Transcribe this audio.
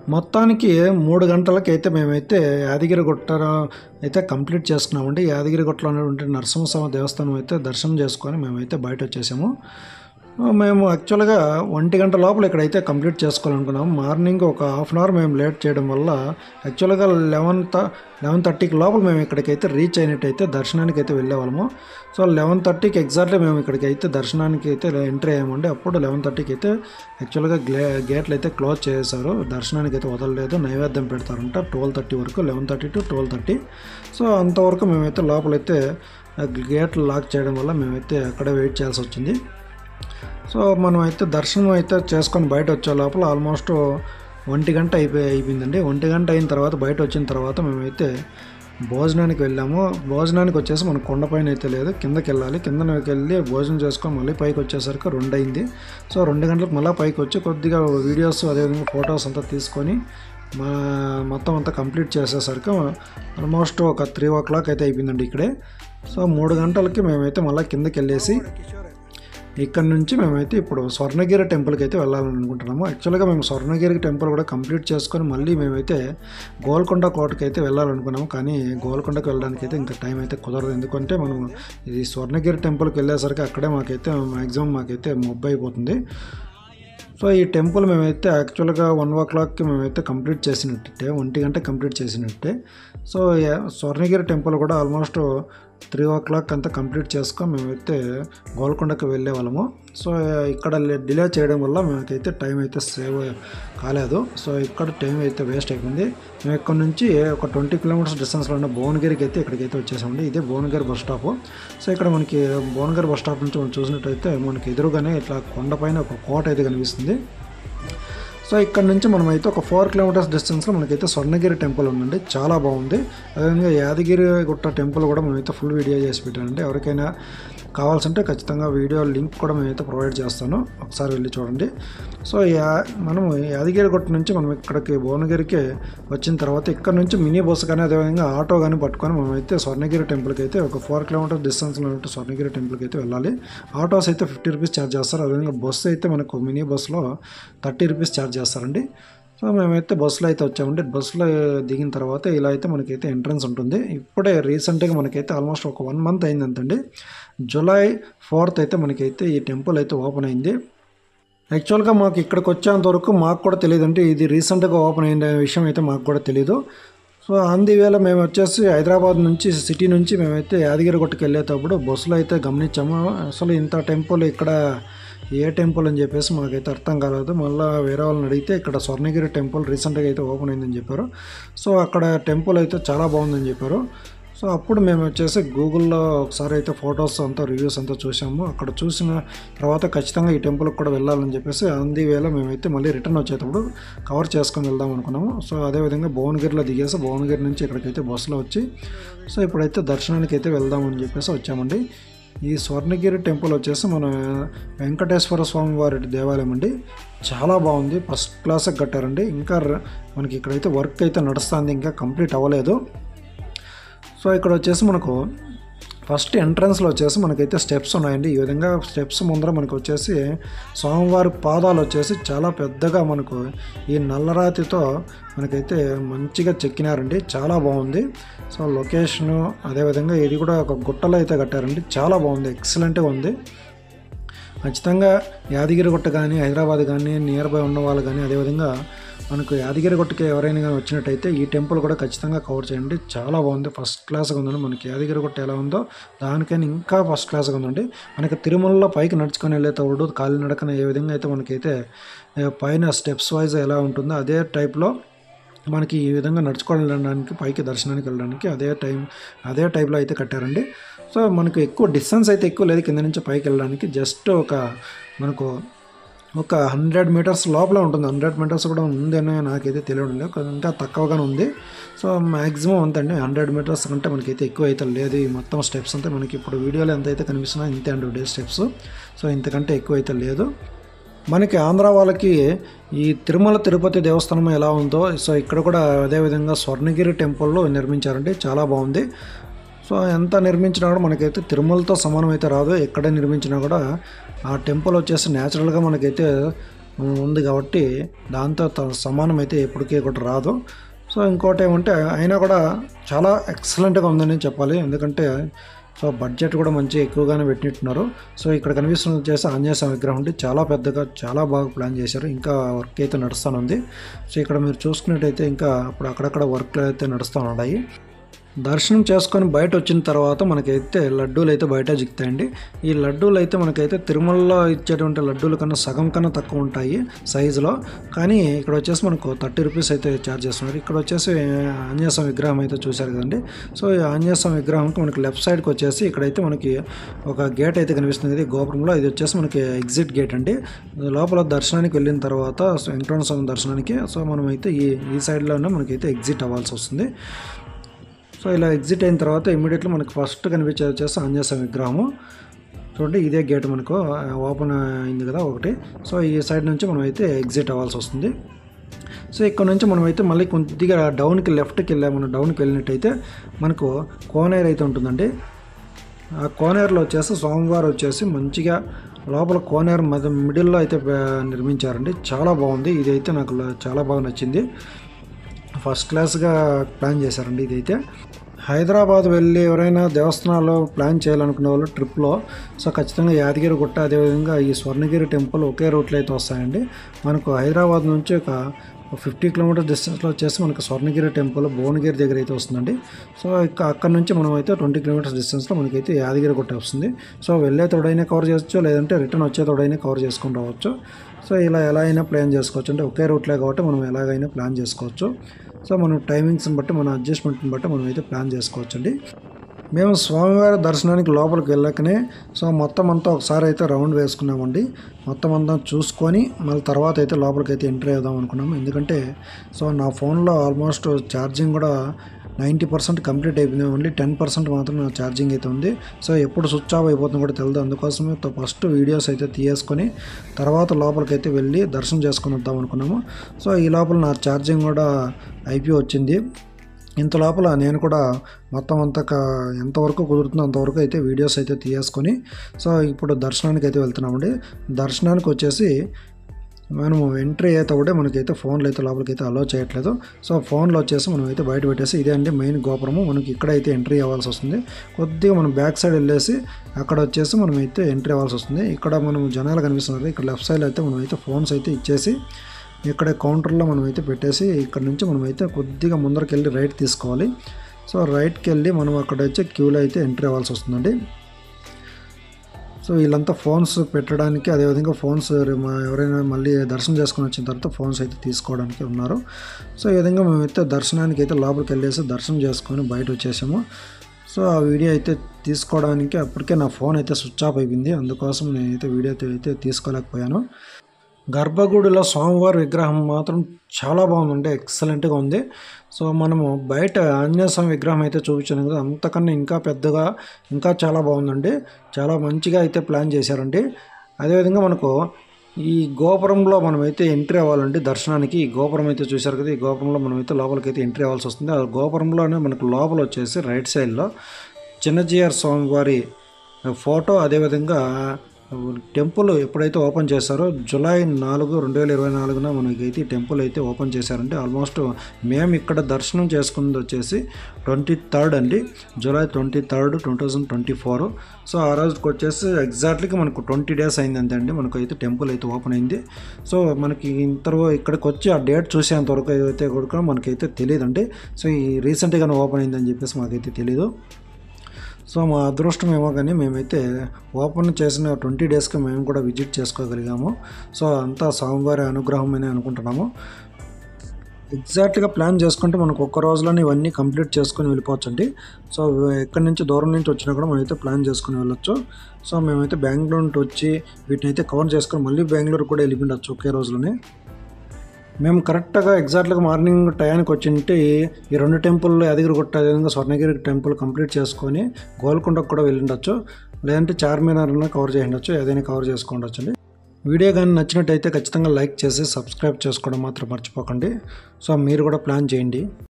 మొత్తానికి మూడు గంటలకి అయితే మేమైతే యాదగిరిగుట్ట అయితే కంప్లీట్ చేసుకున్నామండి యాదగిరిగుట్టలో ఉన్నటువంటి నరసింహస్వామి దేవస్థానం అయితే దర్శనం చేసుకొని మేమైతే బయట వచ్చేసాము మేము యాక్చువల్గా ఒంటి గంట లోపల ఇక్కడైతే కంప్లీట్ చేసుకోవాలనుకున్నాం మార్నింగ్ ఒక హాఫ్ అన్ అవర్ మేము లేట్ చేయడం వల్ల యాక్చువల్గా లెవెన్ లెవెన్ థర్టీకి లోపల మేము ఇక్కడికైతే రీచ్ అయినట్టయితే దర్శనానికి అయితే వెళ్ళేవాళ్ళము సో లెవెన్ థర్టీకి ఎగ్జాక్ట్లీ మేము ఇక్కడికి అయితే దర్శనానికి అయితే ఎంట్రీ అయ్యామండి అప్పుడు లెవెన్ థర్టీకి అయితే యాక్చువల్గా గ్లే గేట్లు అయితే క్లోజ్ చేశారు దర్శనానికి అయితే వదలలేదు నైవేద్యం పెడతారంట ట్వెల్వ్ థర్టీ వరకు eleven thirty to twelve thirty so అంతవరకు మేమైతే లోపలైతే గేట్లు లాక్ చేయడం వల్ల మేమైతే అక్కడే వెయిట్ చేయాల్సి వచ్చింది సో మనం అయితే దర్శనం అయితే చేసుకొని బయట వచ్చే లోపల ఆల్మోస్ట్ ఒంటి గంట అయిపోయి అయిపోయిందండి ఒంటి గంట అయిన తర్వాత బయట వచ్చిన తర్వాత మేమైతే భోజనానికి వెళ్ళాము భోజనానికి వచ్చేసి మన కొండపైన అయితే లేదు కిందకి వెళ్ళాలి కిందకి వెళ్ళి భోజనం చేసుకొని మళ్ళీ పైకి వచ్చేసరికి రెండు అయింది సో రెండు గంటలకు మళ్ళీ పైకి వచ్చి కొద్దిగా వీడియోస్ అదేవిధంగా ఫొటోస్ అంతా తీసుకొని మా మొత్తం అంతా కంప్లీట్ చేసేసరికి ఆల్మోస్ట్ ఒక త్రీ ఓ క్లాక్ అయితే అయిపోయిందండి ఇక్కడే సో మూడు గంటలకి మేమైతే మళ్ళీ కిందకి వెళ్ళేసి ఇక్కడ నుంచి మేమైతే ఇప్పుడు స్వర్ణగిరి టెంపుల్కి అయితే వెళ్ళాలని అనుకుంటున్నాము యాక్చువల్గా మేము స్వర్ణగిరి టెంపుల్ కూడా కంప్లీట్ చేసుకొని మళ్ళీ మేమైతే గోల్కొండ కోటకి అయితే వెళ్ళాలనుకున్నాము కానీ గోల్కొండకి వెళ్ళడానికి అయితే ఇంకా టైం అయితే కుదరదు ఎందుకంటే మనం ఇది స్వర్ణగిరి టెంపుల్కి వెళ్ళేసరికి అక్కడే మాకైతే మ్యాక్సిమం మాకైతే మొబ్బు అయిపోతుంది సో ఈ టెంపుల్ మేమైతే యాక్చువల్గా వన్ ఓ క్లాక్కి మేమైతే కంప్లీట్ చేసినట్టే ఒంటి గంట కంప్లీట్ చేసినట్టే సో యా- స్వర్ణగిరి టెంపుల్ కూడా ఆల్మోస్ట్ త్రీ ఓ క్లాక్ అంతా కంప్లీట్ చేసుకొని మేమైతే గోల్కొండకి వెళ్ళే వాళ్ళము సో ఇక్కడ డిలే చేయడం వల్ల మనకైతే టైం అయితే సేవ్ కాలేదు సో ఇక్కడ టైం అయితే వేస్ట్ అయిపోయింది మేము ఇక్కడ నుంచి ఒక ట్వంటీ కిలోమీటర్స్ డిస్టెన్స్లో ఉన్న భువనగిరికి అయితే ఇక్కడికైతే వచ్చేసామండి ఇదే భువనగిరి బస్ స్టాప్ సో ఇక్కడ మనకి భువనగిరి బస్ స్టాప్ నుంచి మనం చూసినట్టయితే మనకి ఎదురుగానే ఇట్లా కొండపైన ఒక కోట అయితే కనిపిస్తుంది సో ఇక్కడ నుంచి మనమైతే ఒక ఫోర్ కిలోమీటర్స్ డిస్టెన్స్లో మనకైతే స్వర్ణగిరి టెంపుల్ ఉందండి చాలా బాగుంది అదేవిధంగా యాదగిరి గుట్ట టెంపుల్ కూడా మేమైతే ఫుల్ వీడియో చేసి పెట్టానండి ఎవరికైనా కావాల్సింటే ఖచ్చితంగా వీడియో లింక్ కూడా మేమైతే ప్రొవైడ్ చేస్తాను ఒకసారి వెళ్ళి చూడండి సో యా మనం యాదగిరి గుట్ట నుంచి మనం ఇక్కడికి భువనగిరికి వచ్చిన తర్వాత ఇక్కడ నుంచి మినీ బస్సు కానీ అదేవిధంగా ఆటో కానీ పట్టుకొని మనమైతే స్వర్ణగిరి టెంపుల్కి అయితే ఒక ఫోర్ కిలోమీటర్ డిస్టెన్స్లో ఉంటే స్వర్ణగిరి టెంపుల్కి అయితే వెళ్ళాలి ఆటోస్ అయితే ఫిఫ్టీ రూపీస్ ఛార్జ్ చేస్తారు అదేవిధంగా బస్సు అయితే మనకు మినీ బస్సులో థర్టీ రూపీస్ ఛార్జ్ చేస్తారండి సో మేమైతే బస్సులో అయితే వచ్చామండి బస్సులో దిగిన తర్వాత ఇలా అయితే మనకైతే ఎంట్రన్స్ ఉంటుంది ఇప్పుడే రీసెంట్గా మనకైతే ఆల్మోస్ట్ ఒక వన్ మంత్ అయిందంతండి జూలై ఫోర్త్ అయితే మనకైతే ఈ టెంపుల్ అయితే ఓపెన్ అయింది యాక్చువల్గా మాకు ఇక్కడికి వచ్చేంత వరకు మాకు కూడా తెలియదు అంటే ఇది రీసెంట్గా ఓపెన్ అయిన విషయం అయితే మాకు కూడా తెలియదు సో అందువేళ మేము వచ్చేసి హైదరాబాద్ నుంచి సిటీ నుంచి మేమైతే యాదగిరిగుట్టకి వెళ్ళేటప్పుడు బస్సులో అయితే గమనించాము అసలు ఇంత టెంపుల్ ఇక్కడ ఏ టెంపుల్ అని చెప్పేసి మాకైతే అర్థం కాలేదు మళ్ళీ వేరే వాళ్ళని అడిగితే ఇక్కడ స్వర్ణగిరి టెంపుల్ రీసెంట్గా అయితే ఓపెన్ అయిందని చెప్పారు సో అక్కడ టెంపుల్ అయితే చాలా బాగుందని చెప్పారు సో అప్పుడు మేము వచ్చేసి గూగుల్లో ఒకసారి అయితే ఫొటోస్ అంతా రివ్యూస్ అంతా చూసాము అక్కడ చూసిన తర్వాత ఖచ్చితంగా ఈ టెంపుల్కి కూడా వెళ్ళాలని చెప్పేసి అంది వేళ మేమైతే మళ్ళీ రిటర్న్ వచ్చేటప్పుడు కవర్ చేసుకొని వెళ్దాం అనుకున్నాము సో అదేవిధంగా భువనగిరిలో దిగేసి భువనగిరి నుంచి ఇక్కడికైతే బస్సులో వచ్చి సో ఇప్పుడైతే దర్శనానికి అయితే వెళ్దామని చెప్పేసి వచ్చామండి ఈ స్వర్ణగిరి టెంపుల్ వచ్చేసి మన వెంకటేశ్వర స్వామి వారి దేవాలయం అండి చాలా బాగుంది ఫస్ట్ క్లాస్కి కట్టారండి ఇంకా ర- మనకి ఇక్కడైతే వర్క్ అయితే నడుస్తుంది ఇంకా కంప్లీట్ అవ్వలేదు సో ఇక్కడ వచ్చేసి మనకు ఫస్ట్ ఎంట్రన్స్లో వచ్చేసి మనకైతే స్టెప్స్ ఉన్నాయండి ఈ విధంగా స్టెప్స్ ముందర మనకు వచ్చేసి స్వామివారి పాదాలు వచ్చేసి చాలా పెద్దగా మనకు ఈ నల్లరాతితో మనకైతే మంచిగా చెక్కినారండి చాలా బాగుంది సో లొకేషను అదేవిధంగా ఇది కూడా ఒక గుట్టలో అయితే కట్టారండి చాలా బాగుంది ఎక్సలెంట్గా ఉంది ఖచ్చితంగా యాదగిరిగుట్ట కానీ హైదరాబాద్ కానీ నియర్ బై ఉన్న వాళ్ళు కానీ అదేవిధంగా మనకు యాదగిరిగుట్టకి ఎవరైనా కానీ వచ్చినట్టయితే ఈ టెంపుల్ కూడా ఖచ్చితంగా కవర్ చేయండి చాలా బాగుంది ఫస్ట్ క్లాస్గా ఉందండి మనకి యాదగిరిగుట్ట ఎలా ఉందో దానికైనా ఇంకా ఫస్ట్ క్లాస్గా ఉందండి మనకి తిరుమలలో పైకి నడుచుకొని వెళ్ళేటప్పుడు కాలినడకన ఏ విధంగా అయితే మనకైతే ఏ, పైన స్టెప్స్ వైజ్ ఎలా ఉంటుందో అదే టైప్లో మనకి ఈ విధంగా నడుచుకొని వెళ్ళడానికి పైకి దర్శనానికి వెళ్ళడానికి అదే టైం అదే టైప్లో అయితే కట్టారండి సో మనకు ఎక్కువ డిస్టెన్స్ అయితే ఎక్కువ లేదు కింద నుంచి పైకి వెళ్ళడానికి జస్ట్ ఒక మనకు ఒక హండ్రెడ్ మీటర్స్ లోపల ఉంటుంది హండ్రెడ్ మీటర్స్ కూడా ఉందని నాకైతే తెలియడం లేదు కొంచెం ఇంకా తక్కువగానే ఉంది సో మ్యాక్సిమం అంతండి హండ్రెడ్ మీటర్స్ కంటే మనకైతే ఎక్కువ అయితే లేదు ఈ మొత్తం స్టెప్స్ అంతా మనకి ఇప్పుడు వీడియోలో ఎంత అయితే కనిపిస్తున్నా ఇంతే అండి డే స్టెప్స్ సో ఇంతకంటే ఎక్కువ అయితే లేదు మనకి ఆంధ్ర వాళ్ళకి ఈ తిరుమల తిరుపతి దేవస్థానం ఎలా ఉందో సో ఇక్కడ కూడా అదేవిధంగా స్వర్ణగిరి టెంపుల్లో నిర్మించారండి చాలా బాగుంది సో ఎంత నిర్మించినా కూడా మనకైతే తిరుమలతో సమానం అయితే రాదు ఎక్కడ నిర్మించినా కూడా ఆ టెంపుల్ వచ్చేసి న్యాచురల్గా మనకైతే ఉంది కాబట్టి దాంతో త- సమానం అయితే ఎప్పటికీ కూడా రాదు సో ఇంకోటి ఏమంటే అయినా కూడా చాలా ఎక్సలెంట్గా ఉందని చెప్పాలి ఎందుకంటే సో బడ్జెట్ కూడా మంచి ఎక్కువగానే పెట్టినట్టున్నారు సో ఇక్కడ కనిపిస్తున్న వచ్చేసి ఆంజనేయ స్వామి విగ్రహం ఉంటే చాలా పెద్దగా చాలా బాగా ప్లాన్ చేశారు ఇంకా వర్క్ అయితే నడుస్తానుంది సో ఇక్కడ మీరు చూసుకున్నట్టయితే ఇంకా అప్పుడు అక్కడక్కడ వర్క్లు అయితే నడుస్తూ ఉన్నాయి దర్శనం చేసుకొని బయట వచ్చిన తర్వాత మనకైతే లడ్డూలు అయితే బయట జిగుతాయండి ఈ లడ్డూలు అయితే మనకైతే తిరుమలలో ఇచ్చేటువంటి లడ్డూల కన్నా సగం కన్నా తక్కువ ఉంటాయి సైజులో కానీ ఇక్కడ వచ్చేసి మనకు థర్టీ రూపీస్ అయితే ఛార్జ్ చేస్తున్నారు ఇక్కడ వచ్చేసి ఆంజనేయ స్వామి విగ్రహం అయితే చూశారు కదండి సో ఈ ఆంజనేయ స్వామి విగ్రహంకి మనకి లెఫ్ట్ సైడ్కి వచ్చేసి ఇక్కడైతే మనకి ఒక గేట్ అయితే కనిపిస్తుంది ఇది గోపురంలో ఇది వచ్చేసి మనకి ఎగ్జిట్ గేట్ అండి లోపల దర్శనానికి వెళ్ళిన తర్వాత సో వెంకటరమణ స్వామి దర్శనానికి సో మనం అయితే ఈ ఈ సైడ్లోనే మనకైతే ఎగ్జిట్ అవ్వాల్సి వస్తుంది సో ఇలా ఎగ్జిట్ అయిన తర్వాత ఇమీడియట్లీ మనకు ఫస్ట్ కనిపించేది వచ్చేసి ఆంజనేయ స్వామి విగ్రహము చూడండి ఇదే గేట్ మనకు ఓపెన్ అయింది కదా ఒకటి సో ఈ సైడ్ నుంచి మనం అయితే ఎగ్జిట్ అవ్వాల్సి వస్తుంది సో ఇక్కడ నుంచి మనం అయితే మళ్ళీ కొద్దిగా డౌన్కి లెఫ్ట్కి వెళ్ళాము మనం డౌన్కి వెళ్ళినట్టయితే మనకు కోనేరు అయితే ఉంటుందండి ఆ కోనేరులో వచ్చేసి స్వామివారు వచ్చేసి మంచిగా లోపల కోనేరు మధ్య మిడిల్లో అయితే ఆ, నిర్మించారండి చాలా బాగుంది ఇది అయితే నాకు ల- చాలా బాగా నచ్చింది ఫస్ట్ క్లాస్గా ప్లాన్ చేశారండి ఇదైతే హైదరాబాద్ వెళ్ళి ఎవరైనా దేవస్థానాల్లో ప్లాన్ చేయాలనుకునే వాళ్ళు ట్రిప్లో సో ఖచ్చితంగా యాదగిరి గుట్ట అదేవిధంగా ఈ స్వర్ణగిరి టెంపుల్ ఒకే రూట్లో అయితే వస్తాయండి మనకు హైదరాబాద్ నుంచి ఒక ఫిఫ్టీ కిలోమీటర్ డిస్టెన్స్లో వచ్చేసి మనకు స్వర్ణగిరి టెంపుల్ భువనగిరి దగ్గర అయితే వస్తుందండి సో ఇక అక్కడ నుంచి మనం అయితే ట్వంటీ కిలోమీటర్స్ డిస్టెన్స్లో మనకైతే యాదగిరి గుట్ట వస్తుంది సో వెళ్ళే తోడైనా కవర్ చేయొచ్చు లేదంటే రిటర్న్ వచ్చే తోడైనా కవర్ చేసుకొని రావచ్చు సో ఇలా ఎలా అయినా ప్లాన్ చేసుకోవచ్చు అంటే ఒకే రూట్లో కాబట్టి మనం ఎలాగైనా ప్లాన్ చేసుకోవచ్చు సో మనం టైమింగ్స్ని బట్టి మన అడ్జస్ట్మెంట్ని బట్టి మనం అయితే ప్లాన్ చేసుకోవచ్చు అండి మేము స్వామివారి దర్శనానికి లోపలికి వెళ్ళకనే సో మొత్తం అంతా ఒకసారి అయితే రౌండ్ వేసుకున్నామండి మొత్తం అంతా చూసుకొని మళ్ళీ తర్వాత అయితే లోపలికి అయితే ఎంట్రీ అవుదాం అనుకున్నాము ఎందుకంటే సో నా ఫోన్లో ఆల్మోస్ట్ ఛార్జింగ్ కూడా నైంటీ పర్సెంట్ కంప్లీట్ అయిపోయింది ఓన్లీ టెన్ పర్సెంట్ మాత్రం నా ఛార్జింగ్ అయితే ఉంది సో ఎప్పుడు స్విచ్ ఆఫ్ అయిపోతుందో కూడా తెలియదు అందుకోసమే తో- ఫస్ట్ వీడియోస్ అయితే తీయేసుకొని తర్వాత లోపలికి అయితే వెళ్ళి దర్శనం చేసుకొని వద్దాం అనుకున్నాము సో ఈ లోపల నా ఛార్జింగ్ కూడా అయిపోయి వచ్చింది ఇంత లోపల నేను కూడా మొత్తం అంతా క- ఎంతవరకు కుదురుతుందో అంతవరకు అయితే వీడియోస్ అయితే తీయేసుకొని సో ఇప్పుడు దర్శనానికి అయితే వెళ్తున్నామండి దర్శనానికి వచ్చేసి మనము ఎంట్రీ అయ్యేటప్పుడే మనకైతే ఫోన్లో అయితే లోపలికి అయితే అలో చేయట్లేదు సో ఫోన్లో వచ్చేసి మనం అయితే బయట పెట్టేసి ఇదే అండి మెయిన్ గోపురము మనకి ఇక్కడైతే ఎంట్రీ అవ్వాల్సి వస్తుంది కొద్దిగా మనం బ్యాక్ సైడ్ వెళ్ళేసి అక్కడ వచ్చేసి మనం అయితే ఎంట్రీ అవ్వాల్సి వస్తుంది ఇక్కడ మనం జనాలు కనిపిస్తున్నారు ఇక్కడ లెఫ్ట్ సైడ్ అయితే మనం అయితే ఫోన్స్ అయితే ఇచ్చేసి ఇక్కడ కౌంటర్లో మనం అయితే పెట్టేసి ఇక్కడ నుంచి మనం అయితే కొద్దిగా ముందరికి వెళ్ళి రైట్ తీసుకోవాలి సో రైట్కి వెళ్ళి మనం అక్కడ వచ్చి క్యూలో అయితే ఎంట్రీ అవ్వాల్సి వస్తుందండి సో వీళ్ళంతా ఫోన్స్ పెట్టడానికి అదేవిధంగా ఫోన్స్ రి- మా ఎవరైనా మళ్ళీ దర్శనం చేసుకొని వచ్చిన తర్వాత ఫోన్స్ అయితే తీసుకోవడానికి ఉన్నారు సో ఈ విధంగా మేమైతే దర్శనానికి అయితే లోపలికి వెళ్ళేసి దర్శనం చేసుకొని బయట వచ్చేసాము సో ఆ వీడియో అయితే తీసుకోవడానికి అప్పటికే నా ఫోన్ అయితే స్విచ్ ఆఫ్ అయిపోయింది అందుకోసం నేనైతే వీడియో అయితే తీసుకోలేకపోయాను గర్భగుడిలో స్వామివారి విగ్రహం మాత్రం చాలా బాగుందండి ఎక్సలెంట్గా ఉంది సో మనము బయట ఆంజనేయ స్వామి విగ్రహం అయితే చూపించాను కదా అంతకన్నా ఇంకా పెద్దగా ఇంకా చాలా బాగుందండి చాలా మంచిగా అయితే ప్లాన్ చేశారండి అదేవిధంగా మనకు ఈ గోపురంలో మనమైతే ఎంట్రీ అవ్వాలండి దర్శనానికి ఈ గోపురం అయితే చూశారు కదా ఈ గోపురంలో మనమైతే లోపలికి అయితే ఎంట్రీ అవ్వాల్సి వస్తుంది ఆ గోపురంలోనే మనకు లోపల వచ్చేసి రైట్ సైడ్లో చిన్నజీఆర్ స్వామి వారి ఫోటో అదేవిధంగా టెంపుల్ ఎప్పుడైతే ఓపెన్ చేశారో జూలై నాలుగు రెండు వేల ఇరవై నాలుగున మనకైతే ఈ టెంపుల్ అయితే ఓపెన్ చేశారంటే ఆల్మోస్ట్ మేము ఇక్కడ దర్శనం చేసుకున్నది వచ్చేసి ట్వంటీ థర్డ్ అండి July twenty third two thousand twenty four so ఆ రోజుకి వచ్చేసి ఎగ్జాక్ట్లీగా మనకు ట్వంటీ డేస్ అయింది అంతే అండి మనకు అయితే టెంపుల్ అయితే ఓపెన్ అయింది సో మనకి ఇంత ఇక్కడికి వచ్చి ఆ డేట్ చూసేంత వరకు అయితే కూడా మనకైతే తెలియదండి సో ఈ రీసెంట్గానే ఓపెన్ అయిందని చెప్పేసి మాకైతే తెలీదు సో మా అదృష్టం ఏమో కానీ మేమైతే ఓపెన్ చేసిన ట్వంటీ డేస్కి మేము కూడా విజిట్ చేసుకోగలిగాము సో అంతా స్వామివారి అనుగ్రహమని అనుకుంటున్నాము ఎగ్జాక్ట్గా ప్లాన్ చేసుకుంటే మనకు ఒక్క రోజులోనే ఇవన్నీ కంప్లీట్ చేసుకొని వెళ్ళిపోవచ్చండి సో ఎక్కడి నుంచి దూరం నుంచి వచ్చినా కూడా మనమైతే ప్లాన్ చేసుకొని వెళ్ళొచ్చు సో మేమైతే బెంగళూరు నుండి వచ్చి వీటిని అయితే కవర్ చేసుకొని మళ్ళీ బెంగళూరు కూడా వెళ్ళిపోవచ్చు ఒకే రోజులోనే మేము కరెక్ట్గా ఎగ్జాక్ట్గా మార్నింగ్ టయానికి వచ్చింటే ఈ రెండు టెంపుల్ యాదగిరిగుట్ట అదేవిధంగా స్వర్ణగిరి టెంపుల్ కంప్లీట్ చేసుకొని గోల్కొండకు కూడా వెళ్ళిండొచ్చు లేదంటే చార్మినార్ కవర్ చేయండొచ్చు ఏదైనా కవర్ చేసుకోండొచ్చు అండి వీడియో కానీ నచ్చినట్టయితే ఖచ్చితంగా లైక్ చేసి సబ్స్క్రైబ్ చేసుకోవడం మాత్రం మర్చిపోకండి సో మీరు కూడా ప్లాన్ చేయండి